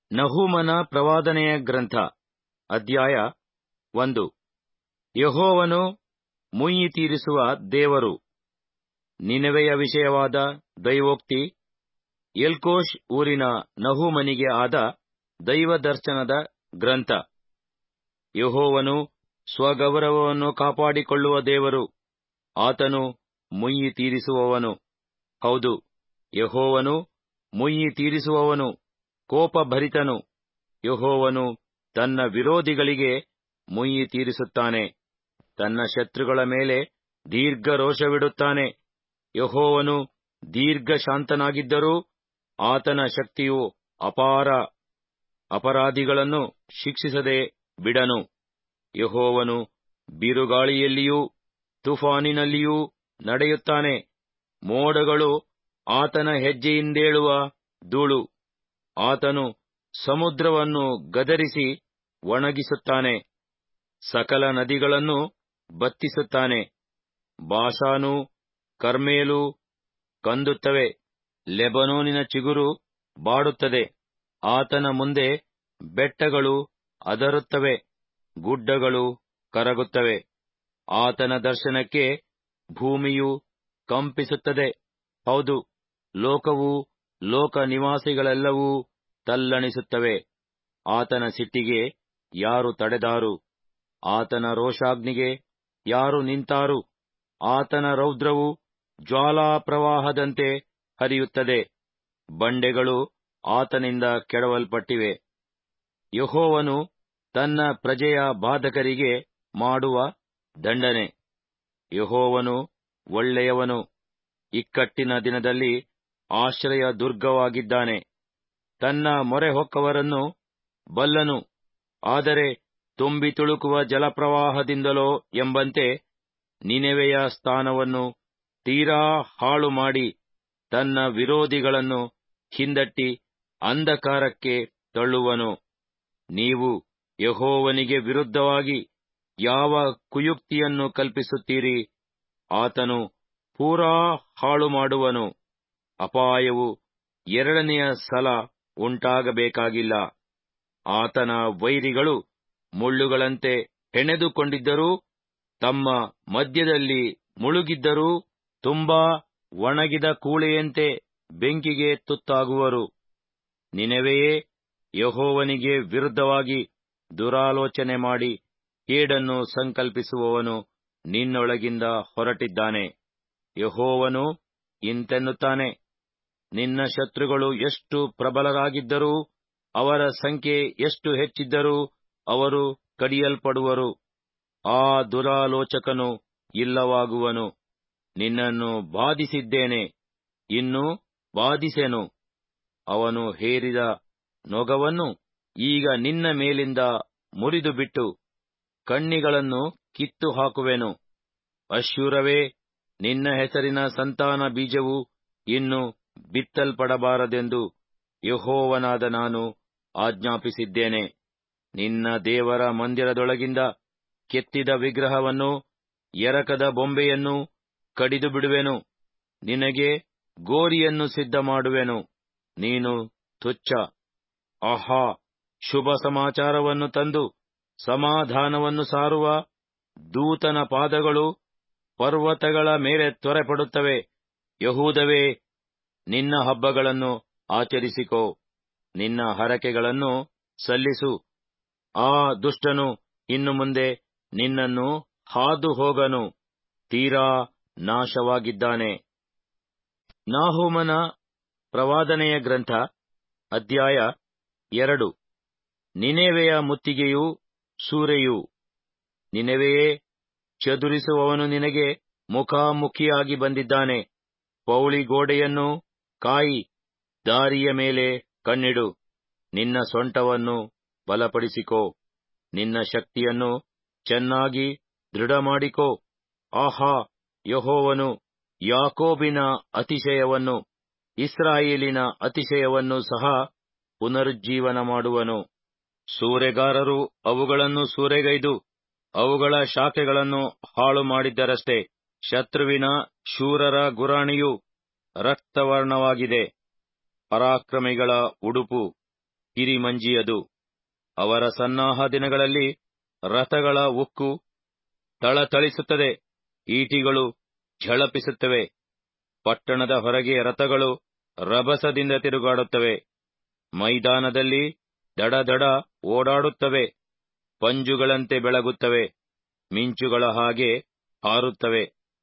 ನಹೂಮನ ಪ್ರವಾದನೆಯ ಗ್ರಂಥ ಅಧ್ಯಾಯ ಒಂದು ಯಹೋವನು ಮುಯ್ಯಿ ತೀರಿಸುವ ದೇವರು ನಿನವೆಯ ವಿಷಯವಾದ ದೈವೋಕ್ತಿ ಎಲ್ಕೋಷ್ ಊರಿನ ನಹೂಮನಿಗೆ ಆದ ದೈವದರ್ಶನದ ಗ್ರಂಥ ಯಹೋವನು ಸ್ವಗೌರವವನ್ನು ಕಾಪಾಡಿಕೊಳ್ಳುವ ದೇವರು ಆತನು ಮುಯ್ಯಿ ತೀರಿಸುವವನು ಹೌದು ಯಹೋವನು ಮುಯ್ಯಿ ತೀರಿಸುವವನು ಕೋಪಭರಿತನು ಯಹೋವನು ತನ್ನ ವಿರೋಧಿಗಳಿಗೆ ಮುಯ್ಯಿ ತೀರಿಸುತ್ತಾನೆ ತನ್ನ ಶತ್ರುಗಳ ಮೇಲೆ ದೀರ್ಘ ರೋಷವಿಡುತ್ತಾನೆ ಯಹೋವನು ದೀರ್ಘಶಾಂತನಾಗಿದ್ದರೂ ಆತನ ಶಕ್ತಿಯು ಅಪಾರ ಅಪರಾಧಿಗಳನ್ನು ಶಿಕ್ಷಿಸದೆ ಬಿಡನು ಯಹೋವನು ಬಿರುಗಾಳಿಯಲ್ಲಿಯೂ ತುಫಾನಿನಲ್ಲಿಯೂ ನಡೆಯುತ್ತಾನೆ ಮೋಡಗಳು ಆತನ ಹೆಜ್ಜೆಯಿಂದೇಳುವ ಧೂಳು ಆತನು ಸಮುದ್ರವನ್ನು ಗದರಿಸಿ ಒಣಗಿಸುತ್ತಾನೆ ಸಕಲ ನದಿಗಳನ್ನು ಬತ್ತಿಸುತ್ತಾನೆ ಬಾಷಾನು ಕರ್ಮೇಲು ಕಂದುತ್ತವೆ ಲೆಬನೋನಿನ ಚಿಗುರು ಬಾಡುತ್ತದೆ ಆತನ ಮುಂದೆ ಬೆಟ್ಟಗಳು ಅದರುತ್ತವೆ ಗುಡ್ಡಗಳು ಕರಗುತ್ತವೆ ಆತನ ದರ್ಶನಕ್ಕೆ ಭೂಮಿಯು ಕಂಪಿಸುತ್ತದೆ ಹೌದು ಲೋಕವೂ ಲೋಕ ನಿವಾಸಿಗಳೆಲ್ಲವೂ ತಲ್ಲಣಿಸುತ್ತವೆ ಆತನ ಸಿಟ್ಟಿಗೆ ಯಾರು ತಡೆದಾರು ಆತನ ರೋಷಾಗ್ನಿಗೆ ಯಾರು ನಿಂತಾರು ಆತನ ರೌದ್ರವು ಜ್ವಾಲಾಪ್ರವಾಹದಂತೆ ಹರಿಯುತ್ತದೆ ಬಂಡೆಗಳು ಆತನಿಂದ ಕೆಡವಲ್ಪಟ್ಟಿವೆ ಯಹೋವನು ತನ್ನ ಪ್ರಜೆಯ ಬಾಧಕರಿಗೆ ಮಾಡುವ ದಂಡನೆ ಯಹೋವನು ಒಳ್ಳೆಯವನು ಇಕ್ಕಟ್ಟಿನ ದಿನದಲ್ಲಿ ಆಶ್ರಯ ದುರ್ಗವಾಗಿದ್ದಾನೆ ತನ್ನ ಮೊರೆಹೊಕ್ಕವರನ್ನು ಬಲ್ಲನು ಆದರೆ ತುಂಬಿ ತುಳುಕುವ ಜಲಪ್ರವಾಹದಿಂದಲೋ ಎಂಬಂತೆ ನಿನೆವೆಯ ಸ್ಥಾನವನ್ನು ತೀರಾ ಹಾಳು ಮಾಡಿ ತನ್ನ ವಿರೋಧಿಗಳನ್ನು ಹಿಂದಟ್ಟಿ ಅಂಧಕಾರಕ್ಕೆ ತಳ್ಳುವನು ನೀವು ಯಹೋವನಿಗೆ ವಿರುದ್ಧವಾಗಿ ಯಾವ ಕುಯುಕ್ತಿಯನ್ನು ಕಲ್ಪಿಸುತ್ತೀರಿ ಆತನು ಪೂರಾ ಹಾಳು ಮಾಡುವನು ಅಪಾಯವು ಎರಡನೆಯ ಸಲ ಉಂಟಾಗಬೇಕಾಗಿಲ್ಲ ಆತನ ವೈರಿಗಳು ಮುಳ್ಳುಗಳಂತೆ ಹೆಣೆದುಕೊಂಡಿದ್ದರೂ ತಮ್ಮ ಮಧ್ಯದಲ್ಲಿ ಮುಳುಗಿದ್ದರೂ ತುಂಬಾ ಒಣಗಿದ ಕೂಳೆಯಂತೆ ಬೆಂಕಿಗೆ ತುತ್ತಾಗುವರು ನಿನವೆಯೇ ಯಹೋವನಿಗೆ ವಿರುದ್ಧವಾಗಿ ದುರಾಲೋಚನೆ ಮಾಡಿ ಕೇಡನ್ನು ಸಂಕಲ್ಪಿಸುವವನು ನಿನ್ನೊಳಗಿಂದ ಹೊರಟಿದ್ದಾನೆ ಯಹೋವನು ಇಂತೆನ್ನುತ್ತಾನೆ ನಿನ್ನ ಶತ್ರುಗಳು ಎಷ್ಟು ಪ್ರಬಲರಾಗಿದ್ದರೂ ಅವರ ಸಂಖ್ಯೆ ಎಷ್ಟು ಹೆಚ್ಚಿದ್ದರೂ ಅವರು ಕಡಿಯಲ್ಪಡುವರು ಆ ದುರಾಲೋಚಕನು ಇಲ್ಲವಾಗುವನು ನಿನ್ನನ್ನು ಬಾಧಿಸಿದ್ದೇನೆ ಇನ್ನು ಬಾಧಿಸೆನು ಅವನು ಹೇರಿದ ನೊಗವನ್ನು ಈಗ ನಿನ್ನ ಮೇಲಿಂದ ಮುರಿದು ಬಿಟ್ಟು ಕಣ್ಣಿಗಳನ್ನು ಕಿತ್ತು ಹಾಕುವೆನು ಅಶ್ಯೂರವೇ ನಿನ್ನ ಹೆಸರಿನ ಸಂತಾನ ಬೀಜವು ಇನ್ನು ಬಿತ್ತಲ್ಪಡಬಾರದೆಂದು ಯಹೋವನಾದ ನಾನು ಆಜ್ಞಾಪಿಸಿದ್ದೇನೆ ನಿನ್ನ ದೇವರ ಮಂದಿರದೊಳಗಿಂದ ಕೆತ್ತಿದ ವಿಗ್ರಹವನ್ನು ಎರಕದ ಬೊಂಬೆಯನ್ನು ಕಡಿದು ಬಿಡುವೆನು ನಿನಗೆ ಗೋರಿಯನ್ನು ಸಿದ್ಧ ಮಾಡುವೆನು ನೀನು ತುಚ್ಛ ಆಹಾ ಶುಭ ಸಮಾಚಾರವನ್ನು ತಂದು ಸಮಾಧಾನವನ್ನು ಸಾರುವ ದೂತನ ಪಾದಗಳು ಪರ್ವತಗಳ ಮೇಲೆ ತ್ವರೆಪಡುತ್ತವೆ ಯಹೂದವೇ ನಿನ್ನ ಹಬ್ಬಗಳನ್ನು ಆಚರಿಸಿಕೋ ನಿನ್ನ ಹರಕೆಗಳನ್ನು ಸಲ್ಲಿಸು ಆ ದುಷ್ಟನು ಇನ್ನು ಮುಂದೆ ನಿನ್ನನ್ನು ಹಾದು ಹೋಗನು ತೀರಾ ನಾಶವಾಗಿದ್ದಾನೆ ನಾಹೋಮನ ಪ್ರವಾದನೆಯ ಗ್ರಂಥ ಅಧ್ಯಾಯ ಎರಡು ನಿನೆವೆಯ ಮುತ್ತಿಗೆಯು ಸೂರೆಯು ನಿನೆವೆಯೇ ಚದುರಿಸುವವನು ನಿನಗೆ ಮುಖಾಮುಖಿಯಾಗಿ ಬಂದಿದ್ದಾನೆ ಪೌಳಿ ಗೋಡೆಯನ್ನು ಕಾಯಿ ದಾರಿಯ ಮೇಲೆ ಕಣ್ಣಿಡು ನಿನ್ನ ಸೊಂಟವನ್ನು ಬಲಪಡಿಸಿಕೋ ನಿನ್ನ ಶಕ್ತಿಯನ್ನು ಚೆನ್ನಾಗಿ ದೃಢಮಾಡಿಕೋ ಆಹಾ ಯಹೋವನು ಯಾಕೋಬಿನ ಅತಿಶಯವನ್ನು ಇಸ್ರಾಯೇಲಿನ ಅತಿಶಯವನ್ನು ಸಹ ಪುನರುಜ್ಜೀವನ ಮಾಡುವನು ಸೂರೆಗಾರರು ಅವುಗಳನ್ನು ಸೂರೆಗೈದು ಅವುಗಳ ಶಾಖೆಗಳನ್ನು ಹಾಳು ಮಾಡಿದ್ದರಷ್ಟೇ ಶತ್ರುವಿನ ಶೂರರ ಗುರಾಣಿಯು ರಕ್ತವರ್ಣವಾಗಿದೆ ಪರಾಕ್ರಮಿಗಳ ಉಡುಪು ಕಿರಿಮಂಜಿಯದು ಅವರ ಸನ್ನಾಹ ದಿನಗಳಲ್ಲಿ ರಥಗಳ ಉಕ್ಕು ಥಳಥಳಿಸುತ್ತದೆ ಈಟಿಗಳು ಝಳಪಿಸುತ್ತವೆ ಪಟ್ಟಣದ ಹೊರಗೆ ರಥಗಳು ರಭಸದಿಂದ ತಿರುಗಾಡುತ್ತವೆ ಮೈದಾನದಲ್ಲಿ ದಡದಡ ಓಡಾಡುತ್ತವೆ ಪಂಜುಗಳಂತೆ ಬೆಳಗುತ್ತವೆ ಮಿಂಚುಗಳ ಹಾಗೆ ಹಾರುತ್ತವೆ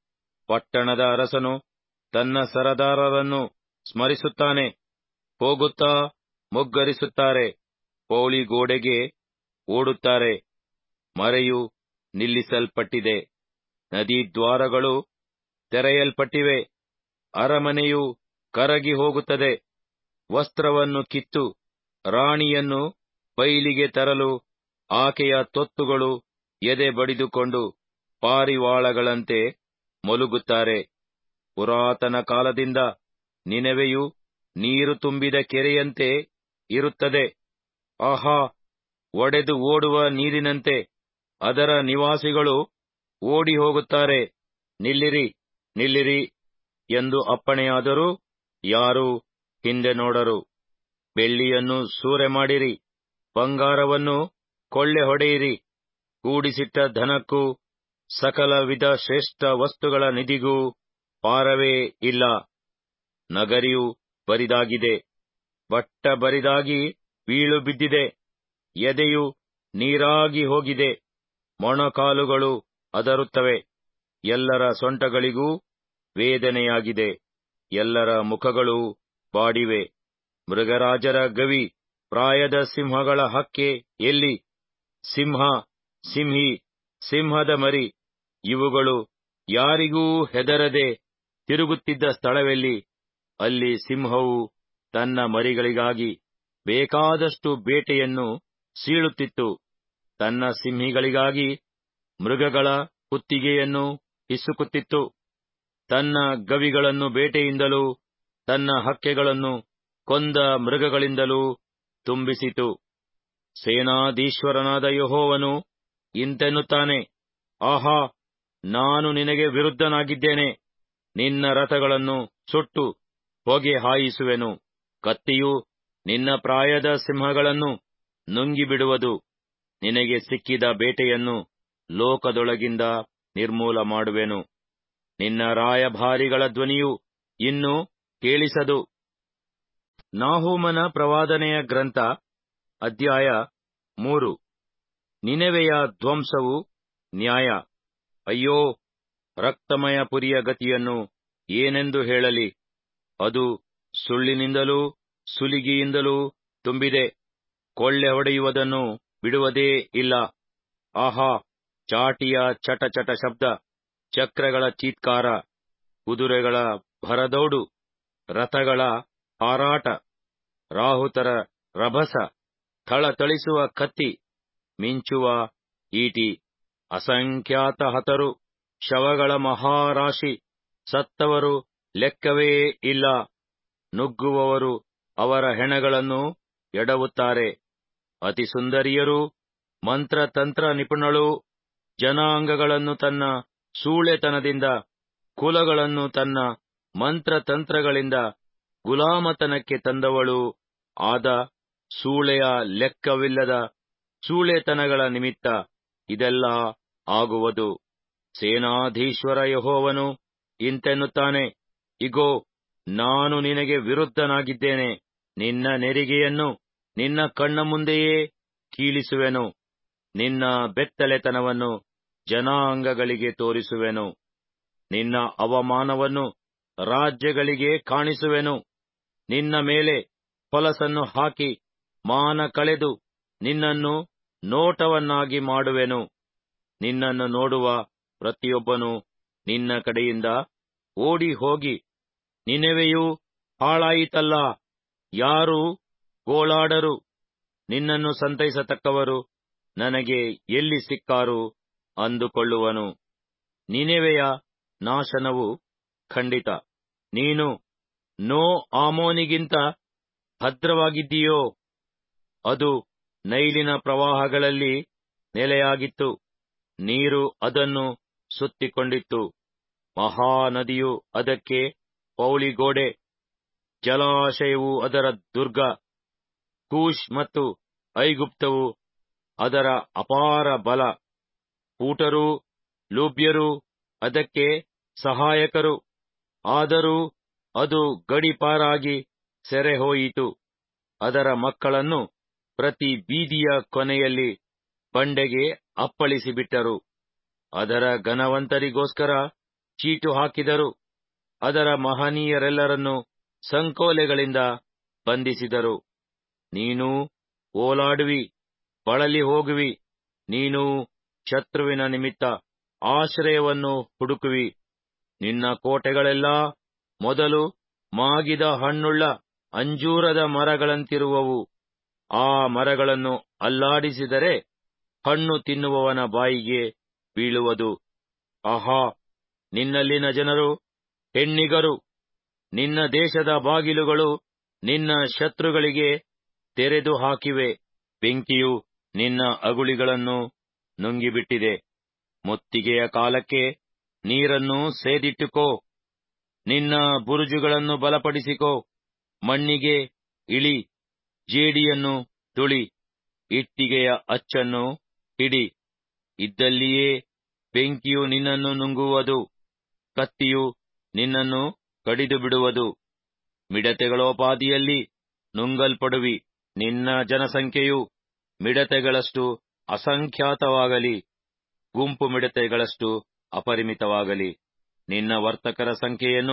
ಪಟ್ಟಣದ ಅರಸನು ತನ್ನ ಸರದಾರರನ್ನು ಸ್ಮರಿಸುತ್ತಾನೆ ಹೋಗುತ್ತಾ ಮುಗ್ಗರಿಸುತ್ತಾರೆ ಪೌಳಿ ಗೋಡೆಗೆ ಓಡುತ್ತಾರೆ ಮರೆಯು ನಿಲ್ಲಿಸಲ್ಪಟ್ಟಿದೆ ನದಿ ದ್ವಾರಗಳು ತೆರೆಯಲ್ಪಟ್ಟಿವೆ ಅರಮನೆಯು ಕರಗಿ ಹೋಗುತ್ತದೆ ವಸ್ತ್ರವನ್ನು ಕಿತ್ತು ರಾಣಿಯನ್ನು ಬೈಲಿಗೆ ತರಲು ಆಕೆಯ ತೊತ್ತುಗಳು ಎದೆ ಬಡಿದುಕೊಂಡು ಪಾರಿವಾಳಗಳಂತೆ ಮಲಗುತ್ತಾರೆ ಪುರಾತನ ಕಾಲದಿಂದ ನಿನವೆಯು ನೀರು ತುಂಬಿದ ಕೆರೆಯಂತೆ ಇರುತ್ತದೆ ಆಹಾ ಒಡೆದು ಓಡುವ ನೀರಿನಂತೆ ಅದರ ನಿವಾಸಿಗಳು ಓಡಿ ಹೋಗುತ್ತಾರೆ ನಿಲ್ಲಿರಿ ನಿಲ್ಲಿರಿ ಎಂದು ಅಪ್ಪಣೆಯಾದರೂ ಯಾರೂ ಹಿಂದೆ ನೋಡರು ಬೆಳ್ಳಿಯನ್ನು ಸೂರೆ ಮಾಡಿರಿ ಬಂಗಾರವನ್ನು ಕೊಳ್ಳೆ ಹೊಡೆಯಿರಿ ಕೂಡಿಸಿಟ್ಟ ಧನಕ್ಕೂ ಸಕಲ ವಿಧ ಶ್ರೇಷ್ಠ ವಸ್ತುಗಳ ನಿಧಿಗೂ ಪಾರವೇ ಇಲ್ಲ ನಗರಿಯು ಬರಿದಾಗಿದೆ ಬಟ್ಟ ಬರಿದಾಗಿ ಬೀಳು ಬಿದ್ದಿದೆ ಎದೆಯು ನೀರಾಗಿ ಹೋಗಿದೆ ಮೊಣಕಾಲುಗಳು ಅದರುತ್ತವೆ ಎಲ್ಲರ ಸೊಂಟಗಳಿಗೂ ವೇದನೆಯಾಗಿದೆ ಎಲ್ಲರ ಮುಖಗಳು ಬಾಡಿವೆ ಮೃಗರಾಜರ ಗವಿ ಪ್ರಾಯದ ಸಿಂಹಗಳ ಹಕ್ಕೆ ಎಲ್ಲಿ ಸಿಂಹ ಸಿಂಹಿ ಸಿಂಹದ ಮರಿ ಇವುಗಳು ಯಾರಿಗೂ ಹೆದರದೆ ತಿರುಗುತ್ತಿದ್ದ ಸ್ಥಳವೆಲ್ಲಿ ಅಲ್ಲಿ ಸಿಂಹವು ತನ್ನ ಮರಿಗಳಿಗಾಗಿ ಬೇಕಾದಷ್ಟು ಬೇಟೆಯನ್ನು ಸೀಳುತ್ತಿತ್ತು ತನ್ನ ಸಿಂಹಿಗಳಿಗಾಗಿ ಮೃಗಗಳ ಕುತ್ತಿಗೆಯನ್ನು ಹಿಸುಕುತ್ತಿತ್ತು ತನ್ನ ಗವಿಗಳನ್ನು ಬೇಟೆಯಿಂದಲೂ ತನ್ನ ಹಕ್ಕೆಗಳನ್ನು ಕೊಂದ ಮೃಗಗಳಿಂದಲೂ ತುಂಬಿಸಿತು ಸೇನಾಧೀಶ್ವರನಾದ ಯಹೋವನು ಇಂತೆನ್ನುತ್ತಾನೆ ಆಹಾ ನಾನು ನಿನಗೆ ವಿರುದ್ಧನಾಗಿದ್ದೇನೆ ನಿನ್ನ ರಥಗಳನ್ನು ಸುಟ್ಟು ಹೊಗೆ ಹಾಯಿಸುವೆನು ಕತ್ತಿಯು ನಿನ್ನ ಪ್ರಾಯದ ಸಿಂಹಗಳನ್ನು ನುಂಗಿಬಿಡುವುದು ನಿನಗೆ ಸಿಕ್ಕಿದ ಬೇಟೆಯನ್ನು ಲೋಕದೊಳಗಿಂದ ನಿರ್ಮೂಲ ಮಾಡುವೆನು ನಿನ್ನ ರಾಯಭಾರಿಗಳ ಧ್ವನಿಯು ಇನ್ನು ಕೇಳಿಸದು ನಾಹೂಮನ ಪ್ರವಾದನೆಯ ಗ್ರಂಥ ಅಧ್ಯಾಯ ಮೂರು ನಿನೆವೆಯ ಧ್ವಂಸವು ನ್ಯಾಯ ಅಯ್ಯೋ ರಕ್ತಮಯ ಪುರಿಯ ಗತಿಯನ್ನು ಏನೆಂದು ಹೇಳಲಿ ಅದು ಸುಳ್ಳಿನಿಂದಲೂ ಸುಲಿಗೆಯಿಂದಲೂ ತುಂಬಿದೆ ಕೊಳ್ಳೆ ಹೊಡೆಯುವುದನ್ನು ಬಿಡುವುದೇ ಇಲ್ಲ ಆಹಾ ಚಾಟಿಯ ಚಟ ಚಟ ಶಬ್ದ ಚಕ್ರಗಳ ಚೀತ್ಕಾರ ಕುದುರೆಗಳ ಭರದೌಡು ರಥಗಳ ಹಾರಾಟ ರಾಹುತರ ರಭಸ ಥಳಥಳಿಸುವ ಕತ್ತಿ ಮಿಂಚುವ ಈಟಿ ಅಸಂಖ್ಯಾತ ಹತರು ಶವಗಳ ಮಹಾರಾಶಿ ಸತ್ತವರು ಲೆಕ್ಕವೇ ಇಲ್ಲ ನುಗ್ಗುವವರು ಅವರ ಹೆಣಗಳನ್ನು ಎಡವುತ್ತಾರೆ ಅತಿ ಸುಂದರಿಯರೂ ಮಂತ್ರತಂತ್ರ ನಿಪುಣಳು ಜನಾಂಗಗಳನ್ನು ತನ್ನ ಸೂಳೆತನದಿಂದ ಕುಲಗಳನ್ನು ತನ್ನ ಮಂತ್ರತಂತ್ರಗಳಿಂದ ಗುಲಾಮತನಕ್ಕೆ ತಂದವಳು ಆದ ಸೂಳೆಯ ಲೆಕ್ಕವಿಲ್ಲದ ಸೂಳೆತನಗಳ ನಿಮಿತ್ತ ಇದೆಲ್ಲ ಆಗುವುದು ಸೇನಾಧೀಶ್ವರ ಯಹೋವನು ಇಂತೆನ್ನುತ್ತಾನೆ ಇಗೋ ನಾನು ನಿನಗೆ ವಿರುದ್ಧನಾಗಿದ್ದೇನೆ ನಿನ್ನ ನೆರಿಗೆಯನ್ನು ನಿನ್ನ ಕಣ್ಣ ಮುಂದೆಯೇ ಕೀಳಿಸುವೆನು ನಿನ್ನ ಬೆತ್ತಲೆತನವನ್ನು ಜನಾಂಗಗಳಿಗೆ ತೋರಿಸುವೆನು ನಿನ್ನ ಅವಮಾನವನ್ನು ರಾಜ್ಯಗಳಿಗೆ ಕಾಣಿಸುವೆನು ನಿನ್ನ ಮೇಲೆ ಹೊಲಸನ್ನು ಹಾಕಿ ಮಾನ ಕಳೆದು ನಿನ್ನನ್ನು ನೋಟವನ್ನಾಗಿ ಮಾಡುವೆನು ನಿನ್ನನ್ನು ನೋಡುವ ಪ್ರತಿಯೊಬ್ಬನು ನಿನ್ನ ಕಡೆಯಿಂದ ಓಡಿ ಹೋಗಿ ನಿನೆವೆಯೂ ಹಾಳಾಯಿತಲ್ಲ ಯಾರು ಗೋಳಾಡರು ನಿನ್ನನ್ನು ಸಂತೈಸತಕ್ಕವರು ನನಗೆ ಎಲ್ಲಿ ಸಿಕ್ಕಾರು ಅಂದುಕೊಳ್ಳುವನು ನಿನೆವೆಯ ನಾಶನವು ಖಂಡಿತ ನೀನು ನೋ ಆಮೋನಿಗಿಂತ ಭದ್ರವಾಗಿದ್ದೀಯೋ ಅದು ನೈಲಿನ ಪ್ರವಾಹಗಳಲ್ಲಿ ನೆಲೆಯಾಗಿತ್ತು ನೀರು ಅದನ್ನು ಸುತ್ತಿಕೊಂಡಿತ್ತು ಮಹಾನದಿಯು ಅದಕ್ಕೆ ಪೌಳಿಗೋಡೆ ಜಲಾಶಯವು ಅದರ ದುರ್ಗ ಕೂಶ್ ಮತ್ತು ಐಗುಪ್ತವು ಅದರ ಅಪಾರ ಬಲ ಕೂಟರೂ ಲೂಬ್ಯರೂ ಅದಕ್ಕೆ ಸಹಾಯಕರು ಆದರೂ ಅದು ಗಡಿಪಾರಾಗಿ ಸೆರೆಹೋಯಿತು ಅದರ ಮಕ್ಕಳನ್ನು ಪ್ರತಿ ಬೀದಿಯ ಕೊನೆಯಲ್ಲಿ ಬಂಡೆಗೆ ಅಪ್ಪಳಿಸಿಬಿಟ್ಟರು ಅದರ ಘನವಂತರಿಗೋಸ್ಕರ ಚೀಟು ಹಾಕಿದರು ಅದರ ಮಹನೀಯರೆಲ್ಲರನ್ನು ಸಂಕೋಲೆಗಳಿಂದ ಬಂಧಿಸಿದರು ನೀನು ಓಲಾಡುವಿ ಬಳಲಿ ಹೋಗುವಿ ನೀನು ಶತ್ರುವಿನ ನಿಮಿತ್ತ ಆಶ್ರಯವನ್ನು ಹುಡುಕುವಿ ನಿನ್ನ ಕೋಟೆಗಳೆಲ್ಲಾ ಮೊದಲು ಮಾಗಿದ ಹಣ್ಣುಳ್ಳ ಅಂಜೂರದ ಮರಗಳಂತಿರುವವು ಆ ಮರಗಳನ್ನು ಅಲ್ಲಾಡಿಸಿದರೆ ಹಣ್ಣು ತಿನ್ನುವವನ ಬಾಯಿಗೆ ಬೀಳುವುದು ಆಹಾ ನಿನ್ನಲ್ಲಿನ ಜನರು ಹೆಣ್ಣಿಗರು ನಿನ್ನ ದೇಶದ ಬಾಗಿಲುಗಳು ನಿನ್ನ ಶತ್ರುಗಳಿಗೆ ತೆರೆದು ಹಾಕಿವೆ ಬೆಂಕಿಯು ನಿನ್ನ ಅಗುಳಿಗಳನ್ನು ನುಂಗಿಬಿಟ್ಟಿದೆ ಮುತ್ತಿಗೆಯ ಕಾಲಕ್ಕೆ ನೀರನ್ನು ಸೇದಿಟ್ಟುಕೋ ನಿನ್ನ ಬುರುಜುಗಳನ್ನು ಬಲಪಡಿಸಿಕೋ ಮಣ್ಣಿಗೆ ಇಳಿ ಜೇಡಿಯನ್ನು ತುಳಿ ಇಟ್ಟಿಗೆಯ ಅಚ್ಚನ್ನು ಹಿಡಿ ಇದ್ದಲ್ಲಿಯೇ ಬೆಂಕಿಯು ನಿನ್ನನ್ನು ನುಂಗುವುದು ಕತ್ತಿಯು ನಿನ್ನನ್ನು ಕಡಿದು ಬಿಡುವುದು ಮಿಡತೆಗಳೋಪಾದಿಯಲ್ಲಿ ನುಂಗಲ್ಪಡುವಿ ನಿನ್ನ ಜನಸಂಖ್ಯೆಯು ಮಿಡತೆಗಳಷ್ಟು ಅಸಂಖ್ಯಾತವಾಗಲಿ ಗುಂಪು ಮಿಡತೆಗಳಷ್ಟು ಅಪರಿಮಿತವಾಗಲಿ ನಿನ್ನ ವರ್ತಕರ ಸಂಖ್ಯೆಯನ್ನು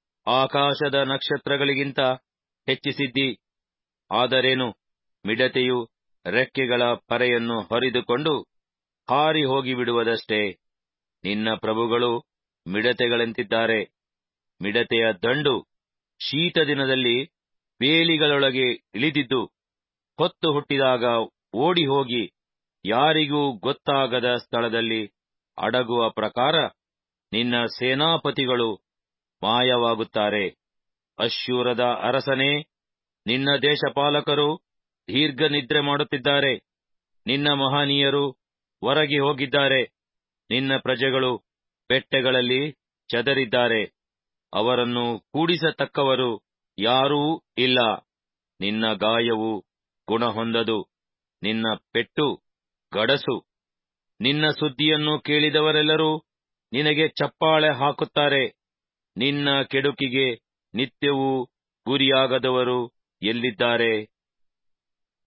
ಆಕಾಶದ ನಕ್ಷತ್ರಗಳಿಗಿಂತ ಹೆಚ್ಚಿಸಿದ್ದಿ ಆದರೇನು ಮಿಡತೆಯು ರೆಕ್ಕೆಗಳ ಪರೆಯನ್ನು ಹರಿದುಕೊಂಡು ಹಾರಿ ಹೋಗಿಬಿಡುವುದಷ್ಟೇ ನಿನ್ನ ಪ್ರಭುಗಳು ಮಿಡತೆಗಳಂತಿದ್ದಾರೆ ಮಿಡತೆಯ ದಂಡು ಶೀತ ದಿನದಲ್ಲಿ ಬೇಲಿಗಳೊಳಗೆ ಇಳಿದಿದ್ದು ಹೊತ್ತು ಹುಟ್ಟಿದಾಗ ಓಡಿ ಹೋಗಿ ಯಾರಿಗೂ ಗೊತ್ತಾಗದ ಸ್ಥಳದಲ್ಲಿ ಅಡಗುವ ಪ್ರಕಾರ ನಿನ್ನ ಸೇನಾಪತಿಗಳು ಮಾಯವಾಗುತ್ತಾರೆ ಅಶ್ಶೂರದ ಅರಸನೇ ನಿನ್ನ ದೇಶಪಾಲಕರು ದೀರ್ಘ ನಿದ್ರೆ ಮಾಡುತ್ತಿದ್ದಾರೆ ನಿನ್ನ ಮಹನೀಯರು ಹೊರಗೆ ಹೋಗಿದ್ದಾರೆ ನಿನ್ನ ಪ್ರಜೆಗಳು ಬೆಟ್ಟಗಳಲ್ಲಿ ಚದರಿದ್ದಾರೆ ಅವರನ್ನು ಕೂಡಿಸತಕ್ಕವರು ಯಾರೂ ಇಲ್ಲ ನಿನ್ನ ಗಾಯವು ಗುಣಹೊಂದದು ನಿನ್ನ ಪೆಟ್ಟು ಗಡಸು ನಿನ್ನ ಸುದ್ದಿಯನ್ನು ಕೇಳಿದವರೆಲ್ಲರೂ ನಿನಗೆ ಚಪ್ಪಾಳೆ ಹಾಕುತ್ತಾರೆ ನಿನ್ನ ಕೆಡುಕಿಗೆ ನಿತ್ಯವೂ ಗುರಿಯಾಗದವರು ಎಲ್ಲಿದ್ದಾರೆ